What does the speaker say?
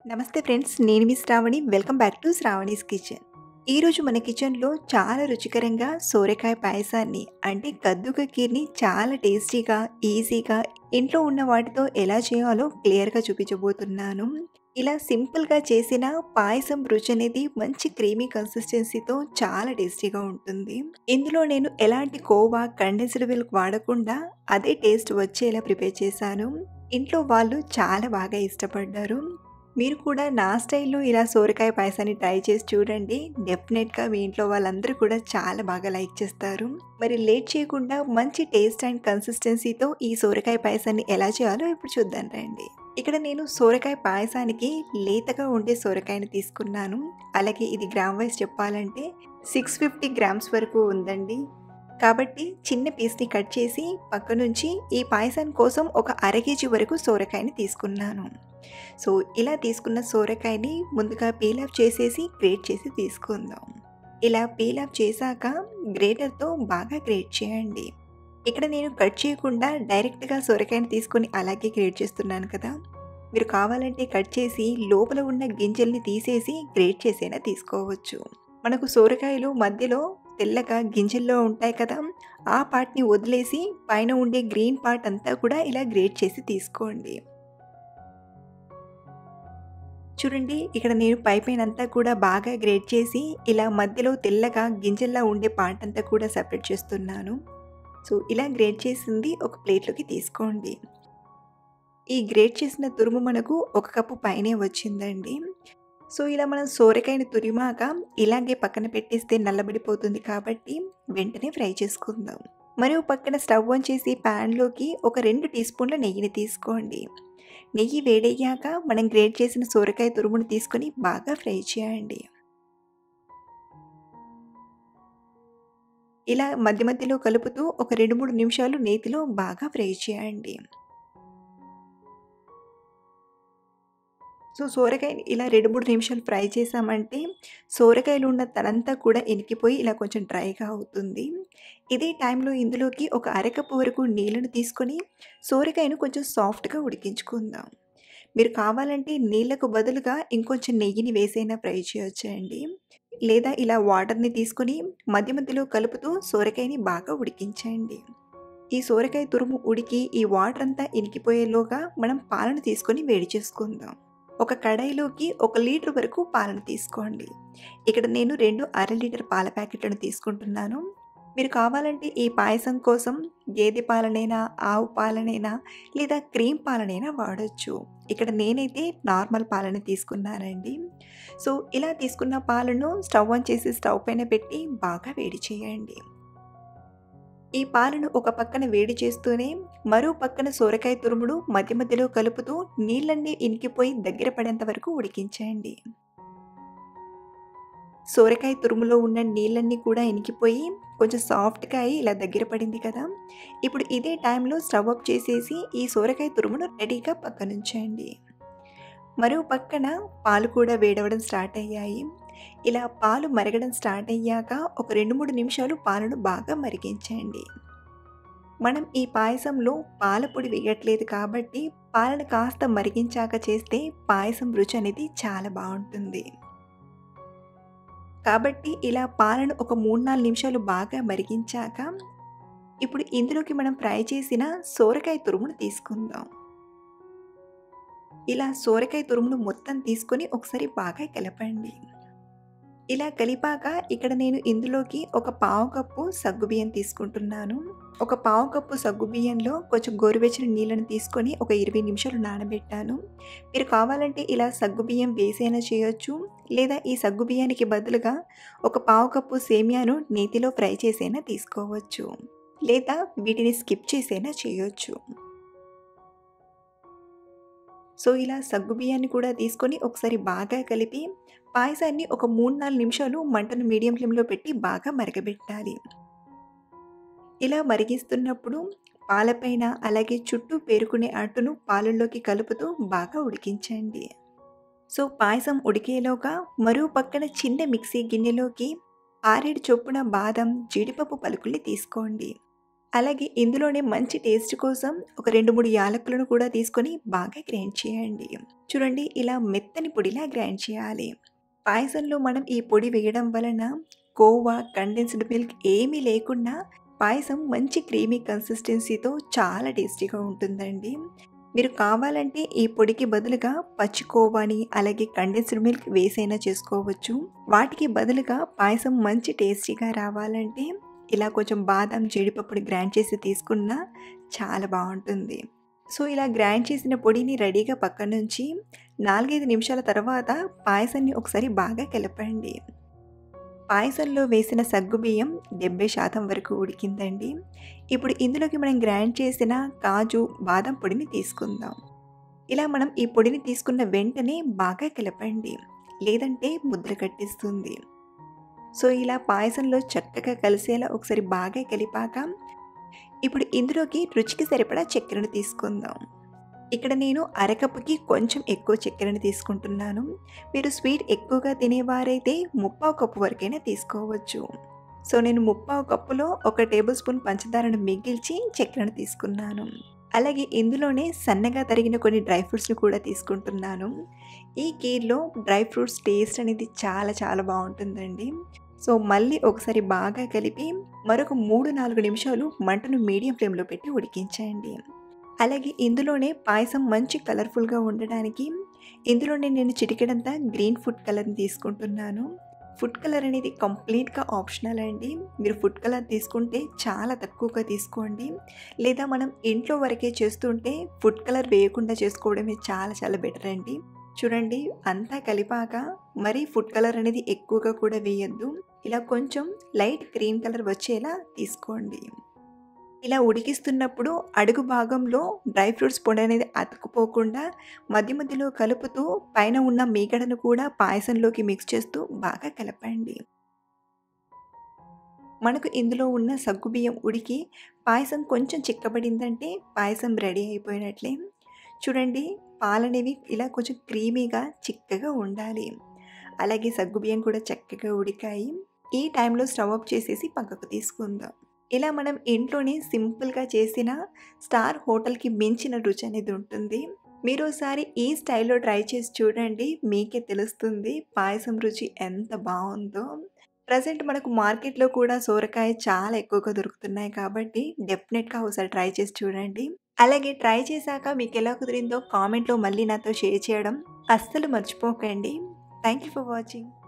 నమస్తే ఫ్రెండ్స్ నేను మీ Sravani welcome back to Sravani's kitchen ఈరోజు మన కిచెన్లో చాలా రుచికరంగా సోరకాయ పాయసాన్ని అంటే కద్దుక కీర్ని చాలా టేస్టీగా ఈజీగా ఇంట్లో ఉన్న వాటితో ఎలా చేయాలో క్లియర్గా చూపించబోతున్నాను ఇలా సింపుల్గా చేసిన పాయసం రుచి అనేది మంచి క్రీమీ కన్సిస్టెన్సీతో చాలా టేస్టీగా ఉంటుంది ఇందులో నేను ఎలాంటి కోవా కండెన్స్డ్ మిల్క్ వాడకుండా అదే టేస్ట్ వచ్చేలా ప్రిపేర్ చేశాను ఇంట్లో వాళ్ళు చాలా బాగా ఇష్టపడ్డారు మీరు కూడా నా స్టైల్లో ఇలా సోరకాయ పాయసాన్ని ట్రై చేసి చూడండి డెఫినెట్గా మీ ఇంట్లో వాళ్ళందరూ కూడా చాలా బాగా లైక్ చేస్తారు మరి లేట్ చేయకుండా మంచి టేస్ట్ అండ్ కన్సిస్టెన్సీతో ఈ సోరకాయ పాయసాన్ని ఎలా చేయాలో ఇప్పుడు చూద్దాం రండి ఇక్కడ నేను సోరకాయ పాయసానికి లేతగా ఉండే సోరకాయని తీసుకున్నాను అలాగే ఇది గ్రామ్ వైజ్ చెప్పాలంటే సిక్స్ ఫిఫ్టీ గ్రామ్స్ వరకు ఉందండి కాబట్టి చిన్న పీస్ని కట్ చేసి పక్క నుంచి ఈ పాయసం కోసం ఒక అర కేజీ వరకు సోరకాయని తీసుకున్నాను సో ఇలా తీసుకున్న సోరకాయని ముందుగా పీల్ ఆఫ్ చేసేసి గ్రేట్ చేసి తీసుకుందాం ఇలా పీల్ ఆఫ్ చేశాక గ్రేటర్తో బాగా గ్రేట్ చేయండి ఇక్కడ నేను కట్ చేయకుండా డైరెక్ట్గా సొరకాయని తీసుకొని అలాగే గ్రేట్ చేస్తున్నాను కదా మీరు కావాలంటే కట్ చేసి లోపల ఉన్న గింజల్ని తీసేసి గ్రేట్ చేసైనా తీసుకోవచ్చు మనకు సోరకాయలు మధ్యలో తెల్లగా గింజల్లో ఉంటాయి కదా ఆ పార్ట్ని వదిలేసి పైన ఉండే గ్రీన్ పార్ట్ అంతా కూడా ఇలా గ్రేట్ చేసి తీసుకోండి చూడండి ఇక్కడ నేను పై పైన అంతా కూడా బాగా గ్రేట్ చేసి ఇలా మధ్యలో తెల్లగా గింజల్లా ఉండే పార్ట్ అంతా కూడా సపరేట్ చేస్తున్నాను సో ఇలా గ్రేట్ చేసింది ఒక ప్లేట్లోకి తీసుకోండి ఈ గ్రేట్ చేసిన తురుము మనకు ఒక కప్పు పైనే వచ్చిందండి సో ఇలా మనం సోరకాయని తురిమాక ఇలాగే పక్కన పెట్టేస్తే నల్లబడిపోతుంది కాబట్టి వెంటనే ఫ్రై చేసుకుందాం మరియు పక్కన స్టవ్ ఆన్ చేసి ప్యాన్లోకి ఒక రెండు టీ స్పూన్ల నెయ్యిని తీసుకోండి నెయ్యి వేడయ్యాక మనం గ్రేట్ చేసిన సోరకాయ తురుమును తీసుకొని బాగా ఫ్రై చేయండి ఇలా మధ్య మధ్యలో కలుపుతూ ఒక రెండు మూడు నిమిషాలు నేతిలో బాగా ఫ్రై చేయండి సో సోరకాయని ఇలా రెండు మూడు నిమిషాలు ఫ్రై చేసామంటే సోరకాయలు ఉన్న తనంతా కూడా ఎనికిపోయి ఇలా కొంచెం డ్రైగా అవుతుంది ఇదే టైంలో ఇందులోకి ఒక అరకప్పు వరకు నీళ్ళను తీసుకొని సోరకాయను కొంచెం సాఫ్ట్గా ఉడికించుకుందాం మీరు కావాలంటే నీళ్ళకు బదులుగా ఇంకొంచెం నెయ్యిని వేసైనా ఫ్రై చేయొచ్చండి లేదా ఇలా వాటర్ని తీసుకొని మధ్య మధ్యలో కలుపుతూ సోరకాయని బాగా ఉడికించండి ఈ సోరకాయ తురుము ఉడికి ఈ వాటర్ అంతా ఇనికిపోయేలోగా మనం పాలను తీసుకొని వేడి చేసుకుందాం ఒక కడాయిలోకి ఒక లీటర్ వరకు పాలను తీసుకోండి ఇక్కడ నేను రెండు అర లీటర్ పాల ప్యాకెట్లను తీసుకుంటున్నాను మీరు కావాలంటే ఈ పాయసం కోసం గేదె పాలనైనా ఆవు పాలనైనా లేదా క్రీమ్ పాలనైనా వాడచ్చు ఇక్కడ నేనైతే నార్మల్ పాలను తీసుకున్నానండి సో ఇలా తీసుకున్న పాలను స్టవ్ ఆన్ చేసి స్టవ్ పైన పెట్టి బాగా వేడి చేయండి ఈ పాలను ఒక పక్కన వేడి చేస్తూనే మరో పక్కన సోరకాయ తురుముడు మధ్య మధ్యలో కలుపుతూ నీళ్ళన్నీ ఇనికిపోయి దగ్గర పడేంత వరకు ఉడికించండి సోరకాయ తురుములో ఉన్న నీళ్ళన్నీ కూడా ఇనికిపోయి కొంచెం సాఫ్ట్గా అయి ఇలా దగ్గర పడింది కదా ఇప్పుడు ఇదే టైంలో స్టవ్ అప్ చేసేసి ఈ సోరకాయ తురుమును రెడీగా పక్కనుంచండి మరో పక్కన పాలు కూడా వేడవడం స్టార్ట్ అయ్యాయి ఇలా పాలు మరగడం స్టార్ట్ అయ్యాక ఒక రెండు మూడు నిమిషాలు పాలను బాగా మరిగించండి మనం ఈ పాయసంలో పాల పొడి వేయట్లేదు కాబట్టి పాలను కాస్త మరిగించాక చేస్తే పాయసం రుచి అనేది చాలా బాగుంటుంది కాబట్టి ఇలా పాలను ఒక మూడు నాలుగు నిమిషాలు బాగా మరిగించాక ఇప్పుడు ఇందులోకి మనం ఫ్రై చేసిన సోరకాయ తురుమును తీసుకుందాం ఇలా సోరకాయ తురుమును మొత్తం తీసుకొని ఒకసారి బాగా కలపండి ఇలా కలిపాక ఇక్కడ నేను ఇందులోకి ఒక పావు కప్పు సగ్గుబియ్యం తీసుకుంటున్నాను ఒక పావు కప్పు సగ్గుబియ్యంలో కొంచెం గోరువెచ్చని నీళ్ళని తీసుకొని ఒక ఇరవై నిమిషాలు నానబెట్టాను మీరు కావాలంటే ఇలా సగ్గుబియ్యం వేసైనా చేయొచ్చు లేదా ఈ సగ్గుబియ్యానికి బదులుగా ఒక పావు కప్పు సేమియాను నేతిలో ఫ్రై చేసైనా తీసుకోవచ్చు లేదా వీటిని స్కిప్ చేసైనా చేయొచ్చు సో ఇలా సగ్గు బియ్యాన్ని కూడా తీసుకొని ఒకసారి బాగా కలిపి పాయసాన్ని ఒక మూడు నాలుగు నిమిషాలు మంటను మీడియం ఫ్లేమ్లో పెట్టి బాగా మరగబెట్టాలి ఇలా మరిగిస్తున్నప్పుడు పాలపైన అలాగే చుట్టూ పేరుకునే అట్టును పాలల్లోకి కలుపుతూ బాగా ఉడికించండి సో పాయసం ఉడికేలోగా మరో పక్కన చిన్న మిక్సీ గిన్నెలోకి ఆరేడు చొప్పున బాదం జీడిపప్పు పలుకుల్ని తీసుకోండి అలాగే ఇందులోనే మంచి టేస్ట్ కోసం ఒక రెండు మూడు యాలకులను కూడా తీసుకొని బాగా గ్రైండ్ చేయండి చూడండి ఇలా మెత్తని పొడిలా గ్రైండ్ చేయాలి పాయసంలో మనం ఈ పొడి వేయడం వలన కోవా కండెన్స్డ్ మిల్క్ ఏమీ లేకుండా పాయసం మంచి క్రీమీ కన్సిస్టెన్సీతో చాలా టేస్టీగా ఉంటుందండి మీరు కావాలంటే ఈ పొడికి బదులుగా పచ్చి కోవాని అలాగే కండెన్స్డ్ మిల్క్ వేసైనా చేసుకోవచ్చు వాటికి బదులుగా పాయసం మంచి టేస్టీగా రావాలంటే ఇలా కొంచెం బాదం జీడిపప్పుని గ్రైండ్ చేసి తీసుకున్నా చాలా బాగుంటుంది సో ఇలా గ్రైండ్ చేసిన పొడిని రెడీగా పక్కన నుంచి నాలుగైదు నిమిషాల తర్వాత పాయసాన్ని ఒకసారి బాగా కలపండి పాయసంలో వేసిన సగ్గుబియ్యం డెబ్బై శాతం వరకు ఉడికిందండి ఇప్పుడు ఇందులోకి మనం గ్రైండ్ చేసిన కాజు బాదం పొడిని తీసుకుందాం ఇలా మనం ఈ పొడిని తీసుకున్న వెంటనే బాగా కలపండి లేదంటే ముద్ర కట్టిస్తుంది సో ఇలా పాయసంలో చక్కగా కలిసేలా ఒకసారి బాగా కలిపాక ఇప్పుడు ఇందులోకి రుచికి సరిపడా చక్కెరను తీసుకుందాం ఇక్కడ నేను అరకప్పుకి కొంచెం ఎక్కువ చక్కెరని తీసుకుంటున్నాను మీరు స్వీట్ ఎక్కువగా తినేవారైతే ముప్పావు కప్పు వరకైనా తీసుకోవచ్చు సో నేను ముప్పావు కప్పులో ఒక టేబుల్ స్పూన్ పంచదారను మిగిల్చి చక్కెరను తీసుకున్నాను అలాగే ఇందులోనే సన్నగా తరిగిన కొన్ని డ్రై ఫ్రూట్స్ని కూడా తీసుకుంటున్నాను ఈ కీర్లో డ్రై ఫ్రూట్స్ టేస్ట్ అనేది చాలా చాలా బాగుంటుందండి సో మళ్ళీ ఒకసారి బాగా కలిపి మరొక మూడు నాలుగు నిమిషాలు మంటను మీడియం ఫ్లేమ్లో పెట్టి ఉడికించండి అలాగే ఇందులోనే పాయసం మంచి కలర్ఫుల్గా ఉండడానికి ఇందులోనే నేను చిటికెడంతా గ్రీన్ ఫుడ్ కలర్ని తీసుకుంటున్నాను ఫుడ్ కలర్ అనేది కంప్లీట్గా ఆప్షనల్ అండి మీరు ఫుడ్ కలర్ తీసుకుంటే చాలా తక్కువగా తీసుకోండి లేదా మనం ఇంట్లో వరకే చేస్తుంటే ఫుడ్ కలర్ వేయకుండా చేసుకోవడమే చాలా చాలా బెటర్ అండి చూడండి అంతా కలిపాక మరీ ఫుడ్ కలర్ అనేది ఎక్కువగా కూడా వేయద్దు ఇలా కొంచెం లైట్ గ్రీన్ కలర్ వచ్చేలా తీసుకోండి ఇలా ఉడికిస్తున్నప్పుడు అడుగు భాగంలో డ్రై ఫ్రూట్స్ పొడి అనేది అతుకుపోకుండా మధ్య మధ్యలో కలుపుతూ పైన ఉన్న మీగడను కూడా పాయసంలోకి మిక్స్ చేస్తూ బాగా కలపండి మనకు ఇందులో ఉన్న సగ్గుబియ్యం ఉడికి పాయసం కొంచెం చిక్కబడిందంటే పాయసం రెడీ అయిపోయినట్లే చూడండి పాలనేవి ఇలా కొంచెం క్రీమీగా చిక్కగా ఉండాలి అలాగే సగ్గుబియ్యం కూడా చక్కగా ఉడికాయి ఈ టైంలో స్టవ్ ఆఫ్ చేసేసి పక్కకు తీసుకుందాం ఇలా మనం ఇంట్లోనే సింపుల్గా చేసిన స్టార్ హోటల్కి మించిన రుచి అనేది ఉంటుంది మీరు ఒకసారి ఈ స్టైల్లో ట్రై చేసి చూడండి మీకే తెలుస్తుంది పాయసం రుచి ఎంత బాగుందో ప్రజెంట్ మనకు మార్కెట్లో కూడా సోరకాయ చాలా ఎక్కువగా దొరుకుతున్నాయి కాబట్టి డెఫినెట్గా ఒకసారి ట్రై చేసి చూడండి అలాగే ట్రై చేశాక మీకు ఎలా కుదిరిందో కామెంట్లో మళ్ళీ నాతో షేర్ చేయడం అస్సలు మర్చిపోకండి థ్యాంక్ యూ ఫర్ వాచింగ్